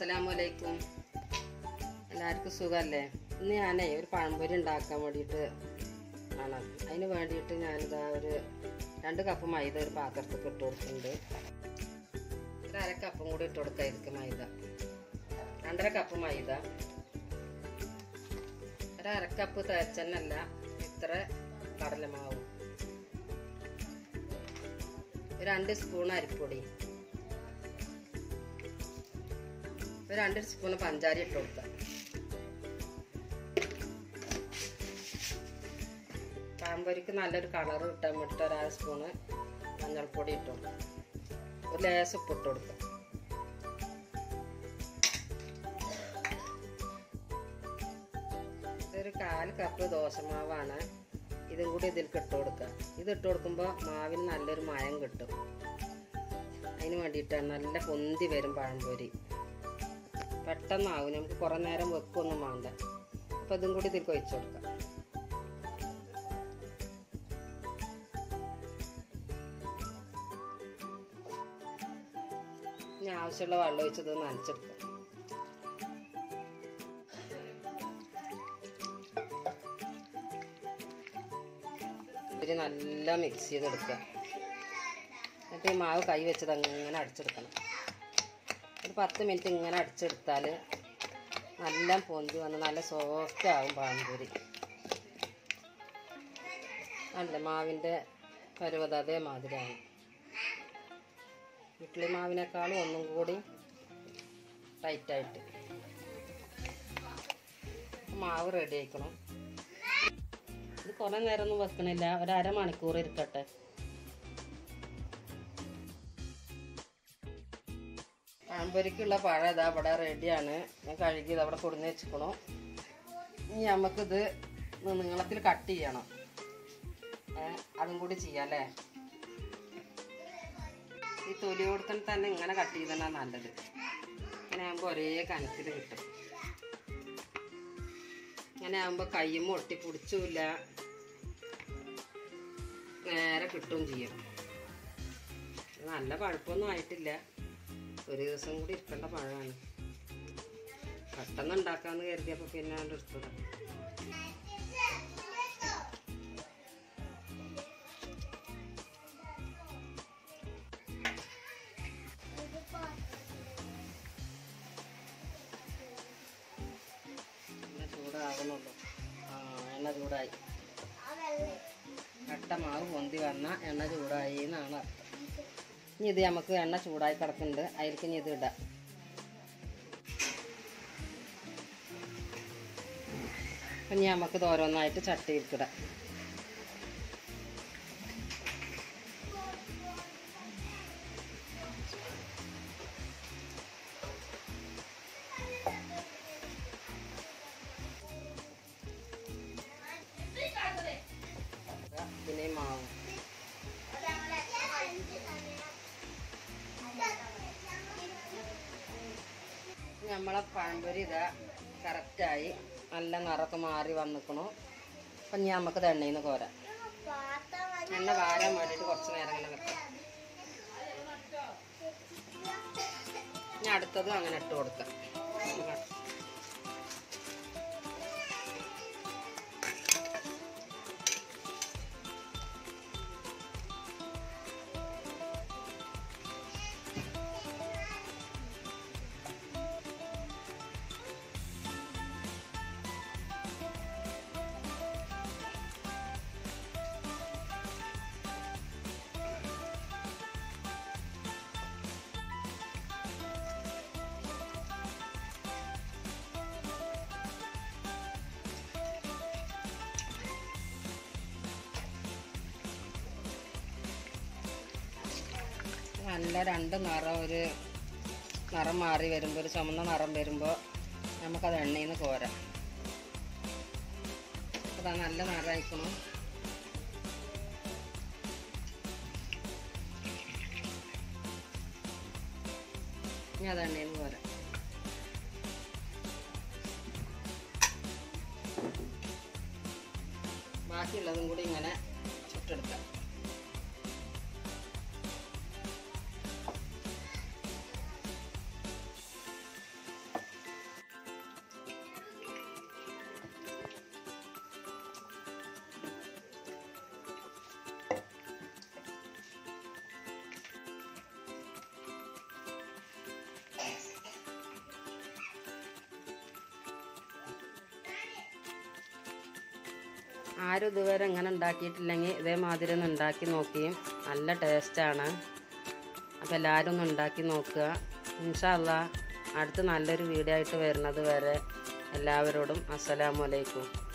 അസ്സലാമു അലൈക്കും എല്ലാവർക്കും സുഖമല്ലേ ഇന്ന് ഞാനേ ഒരു പഴംപൊരി ഉണ്ടാക്കാൻ വേണ്ടിയിട്ട് ആണ് അതിന് വേണ്ടിയിട്ട് ഞാനിതാ ഒരു രണ്ട് കപ്പ് മൈദ ഒരു പാത്രത്തിൽ ഇട്ട് കൊടുക്കുന്നുണ്ട് ഒരു അര കപ്പും കൂടി ഇട്ട് കൊടുക്കുക ഇതിക്ക് മൈദ രണ്ടര കപ്പ് മൈദ ഒരു അര കപ്പ് തേച്ചെണ്ണല്ല ഇത്ര കടലമാവും ഒരു രണ്ട് സ്പൂൺ അരിപ്പൊടി ഒരു രണ്ട് സ്പൂൺ പഞ്ചാര ഇട്ട് കൊടുക്കാം പാമ്പരിക്ക് നല്ലൊരു കളർ കിട്ടാൻ വേണ്ടിയിട്ട് ഒരു അര സ്പൂണ് മഞ്ഞൾപ്പൊടി ഇട്ട് കൊടുക്കാം ഒരു ലേസ് ഉപ്പ് ഇട്ട് കൊടുക്കാം ഒരു കാൽ കപ്പ് ദോശമാവാണ് ഇതും കൂടി ഇതിലേക്ക് ഇട്ട് കൊടുക്കുക ഇത് ഇട്ട് കൊടുക്കുമ്പോൾ മാവിന് നല്ലൊരു മയം കിട്ടും അതിന് വേണ്ടിയിട്ടാണ് നല്ല പൊന്തി വരും പഴംപൊരി പെട്ടെന്നാവും നമുക്ക് കുറേ നേരം വെക്കൊന്നും വേണ്ട അപ്പോൾ ഇതും കൂടി ഇതിൽ ഒഴിച്ചു കൊടുക്കാം ഇനി ആവശ്യമുള്ള വെള്ളം ഒഴിച്ചത് നനച്ചെടുക്കാം ഇവര് നല്ല മിക്സ് ചെയ്തെടുക്കുക എന്നിട്ട് ഈ മാവ് കൈ വെച്ചത് അങ്ങനെ അടിച്ചെടുക്കണം ഒരു പത്ത് മിനിറ്റ് ഇങ്ങനെ അടിച്ചെടുത്താൽ നല്ല പൊന്തി വന്ന് നല്ല സോഫ്റ്റ് ആവും പാമ്പൂരി അല്ല മാവിൻ്റെ പരുവത അതേമാതിരിയാണ് ഇഡ്ഡലി മാവിനേക്കാളും ഒന്നും കൂടി ടൈറ്റായിട്ട് മാവ് റെഡി ആയിക്കണം ഇത് കുറേ നേരമൊന്നും വെക്കണില്ല ഒരു അരമണിക്കൂർ ഇരിക്കട്ടെ പഴംപൊരിക്കുള്ള പഴം ഇതാ ഇവിടെ റെഡിയാണ് ഞാൻ കഴുകി ഇത് അവിടെ കൊടുന്ന് വെച്ചിക്കണു ഇനി നമുക്കിത് നീളത്തിൽ കട്ട് ചെയ്യണം ഏ, അതും കൂടി ചെയ്യാം അല്ലേ ഈ തൊലി കൊടുക്കാൻ തന്നെ ഇങ്ങനെ കട്ട് ചെയ്തതാണ് നല്ലത് ഇങ്ങനെ ആകുമ്പോൾ ഒരേ കനത്തിൽ കിട്ടും ഇങ്ങനെ ആകുമ്പോൾ കയ്യും ഒട്ടി പിടിച്ചില്ല നേരെ കിട്ടുകയും ചെയ്യും നല്ല പഴുപ്പൊന്നും ആയിട്ടില്ല ഒരു ദിവസം കൂടി ഇരിക്കേണ്ട പഴമാണ് പെട്ടെന്ന് ഉണ്ടാക്കാന്ന് കരുതിയപ്പോൾ പിന്നെ അത് എടുത്തത് എണ്ണ ചൂടാകണുള്ളൂ ആ എണ്ണ ചൂടായി കട്ട മാവ് പൊന്തി വന്ന എണ്ണ ചൂടായി എന്നാണ് അർത്ഥം ഇനി ഇത് നമുക്ക് എണ്ണ ചൂടായി കിടക്കുന്നുണ്ട് അതിലേക്ക് ഇനി ഇത് ഇടാം അപ്പം ഇനി നമുക്ക് ഇത് ഓരോന്നായിട്ട് ചട്ടിയിൽക്കിടാം പിന്നെ ഈ മാവ് നമ്മളെ പഴംപൊരി ഇതാ കറക്റ്റായി നല്ല നിറമൊക്കെ മാറി വന്നിക്കണു അപ്പം ഇനി നമുക്ക് എണ്ണയിൽ നിന്ന് കോരാം എണ്ണ വാരാൻ വേണ്ടിയിട്ട് കുറച്ച് നേരം ഇങ്ങനെ വെക്കാം ഇനി അടുത്തതും അങ്ങനെ ഇട്ട് കൊടുക്കാം നല്ല രണ്ട് നിറം ഒരു നിറം മാറി വരുമ്പോൾ ഒരു ചുമന്ന നിറം വരുമ്പോൾ നമുക്കത് എണ്ണയിൽ നിന്ന് കോരാം അതാ നല്ല നിറമായിക്കണം ഇനി അത് എണ്ണയിൽ നിന്ന് കോരാം ബാക്കിയുള്ളതും കൂടി ഇങ്ങനെ ചുട്ടെടുക്കാം ആരും ഇതുവരെ ഇങ്ങനെ ഉണ്ടാക്കിയിട്ടില്ലെങ്കിൽ ഇതേമാതിരി ഒന്ന് ഉണ്ടാക്കി നോക്കിയും നല്ല ടേസ്റ്റാണ് അപ്പോൾ എല്ലാവരും ഒന്ന് ഉണ്ടാക്കി നോക്കുക ഇൻഷാല്ല അടുത്ത് നല്ലൊരു വീഡിയോ ആയിട്ട് വരുന്നത് വരെ എല്ലാവരോടും അസ്സലാമു അലൈക്കും